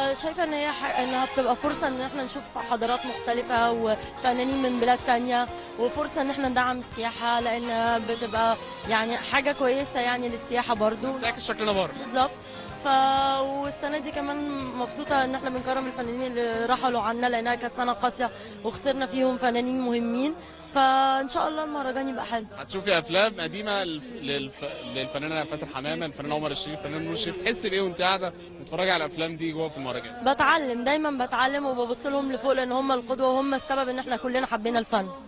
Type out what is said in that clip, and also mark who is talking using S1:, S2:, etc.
S1: آه، شايفه ان هي ح... انها بتبقى فرصه ان احنا نشوف حضارات مختلفه وفنانين من بلاد تانية وفرصه ان احنا ندعم السياحه لان بتبقى يعني حاجه كويسه يعني للسياحه برضو
S2: تعكس شكلنا بره
S1: بالظبط ف والسنه دي كمان مبسوطه ان احنا بنكرم الفنانين اللي رحلوا عنا لانها كانت سنه قاسيه وخسرنا فيهم فنانين مهمين فان شاء الله المهرجان يبقى حلو
S2: هتشوفي افلام قديمه للف... للف... للفنانه فاتن حمامه الفنان عمر الشريف الفنان نور الشريف تحسي بايه وانت قاعده بتتفرجي على الافلام دي جوه في المهرجان
S1: بتعلم دايما بتعلم وببص لهم لفوق لان هم القدوه وهم السبب ان احنا كلنا حبينا الفن